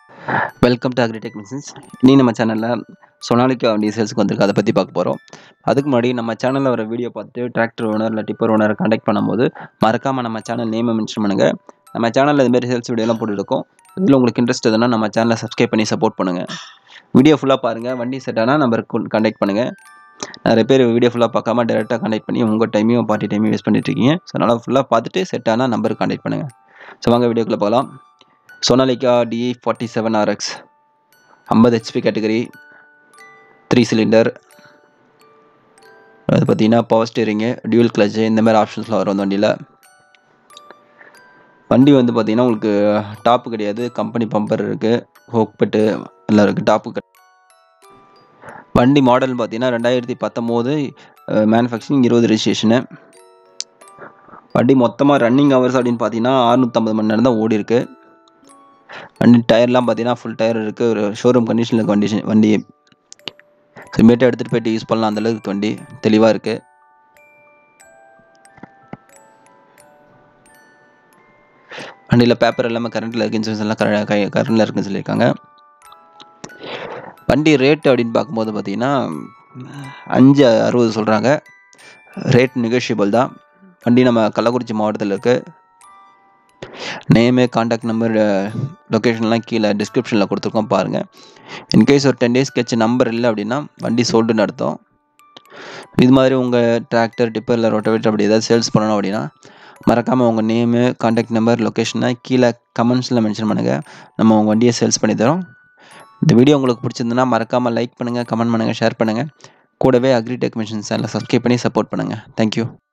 welcome to agritech machines நீ நம்ம சேனலில் சொனாலிக்கா வண்டி சேல்ஸுக்கு வந்திருக்கு அதை பற்றி பார்க்க போகிறோம் அதுக்கு முன்னாடி நம்ம சேனலில் வர வீடியோ பார்த்து டிராக்டர் ஓனர் இல்லை டிப்பர் ஓனரை காண்டாக்ட் பண்ணும்போது மறக்காமல் நம்ம சேனல் நேமை மென்ஷன் பண்ணுங்கள் நம்ம சேனலில் இதுமாரி சேல்ஸ் வீடியோலாம் போட்டுருக்கோம் இதில் உங்களுக்கு இன்ட்ரெஸ்ட் எதுனா நம்ம சேனலை சப்ஸ்கிரைப் பண்ணி சப்போர்ட் பண்ணுங்கள் வீடியோ ஃபுல்லாக பாருங்கள் வண்டி செட் ஆனால் நம்பருக்கு காண்டாக்ட் பண்ணுங்கள் நிறைய பேர் வீடியோ ஃபுல்லாக பார்க்காம டேரெக்டாக காண்டாக்ட் பண்ணி உங்கள் டைமையும் பார்ட்டி டைமையும் வேஸ்ட் பண்ணிட்டு இருக்கீங்க ஸோ அதனால் ஃபுல்லாக பார்த்துட்டு செட் ஆனால் நம்பருக்கு காண்டாக்ட் பண்ணுங்கள் ஸோ வாங்க வீடியோக்குள்ளே போகலாம் Sonalika T forty seven RX ஐம்பது ஹெச்பி கேட்டகரி த்ரீ சிலிண்டர் அது பார்த்தீங்கன்னா பவர் ஸ்டீரிங்கு டியூல் கிளச்சு இந்த மாதிரி ஆப்ஷன்ஸ்லாம் வரும் அந்த வண்டியில் வண்டி வந்து பார்த்தீங்கன்னா உங்களுக்கு டாப்பு கிடையாது கம்பெனி பம்பர் இருக்குது ஹோக் பெட்டு எல்லாம் இருக்குது டாப்பு வண்டி மாடல் பார்த்தீங்கன்னா ரெண்டாயிரத்தி பத்தொம்போது மேனுஃபேக்சரிங் இருபது ரெஜிஸ்ட்ரேஷனு வண்டி மொத்தமாக ரன்னிங் ஹவர்ஸ் அப்படின்னு பார்த்தீங்கன்னா அறுநூற்றம்பது மணி நேரம் தான் ஓடி இருக்கு வண்டி டயர்லாம் பார்த்தீங்கன்னா ஃபுல் டயர் இருக்குது ஒரு ஷோரூம் கண்டிஷனில் இருக்க வண்டி வண்டி இனிமேட்டு எடுத்துகிட்டு போயிட்டு யூஸ் பண்ணலாம் அந்தளவுக்கு வண்டி தெளிவாக இருக்குது வண்டியில் பேப்பர் எல்லாமே கரண்ட்டில் இருக்குது இன்சூரன்ஸ் எல்லாம் கரண்டில் இருக்குன்னு சொல்லியிருக்காங்க வண்டி ரேட் அப்படின்னு பார்க்கும்போது பார்த்தீங்கன்னா அஞ்சு அறுபது சொல்கிறாங்க ரேட் நெகோஷியபிள் தான் வண்டி நம்ம கள்ளக்குறிச்சி மாவட்டத்தில் இருக்குது நேமு காண்டாக்ட் நம்பர் லொக்கேஷன்லாம் கீழே டிஸ்கிரிப்ஷனில் கொடுத்துருக்கோம் பாருங்கள் இன்கேஸ் ஒரு டென் டேஸ் கழிச்சு நம்பர் இல்லை அப்படின்னா வண்டி சோல்டுன்னு அர்த்தம் இது மாதிரி உங்கள் டிராக்டர் டிப்பர் இல்லை ரொட்டவேட்டர் அப்படி ஏதாவது சேல்ஸ் பண்ணணும் அப்படின்னா மறக்காமல் உங்கள் நேமு காண்டாக்ட் நம்பர் லொக்கேஷனை கீழே கமெண்ட்ஸில் மென்ஷன் பண்ணுங்கள் நம்ம உங்கள் வண்டியை சேல்ஸ் பண்ணி தரோம் இந்த வீடியோ உங்களுக்கு பிடிச்சிருந்துன்னா மறக்காமல் லைக் பண்ணுங்கள் கமெண்ட் பண்ணுங்கள் ஷேர் பண்ணுங்கள் கூடவே அக்ரிடெக் மிஷின் சேனலை சப்ஸ்கிரைப் பண்ணி சப்போர்ட் பண்ணுங்கள் தேங்க்யூ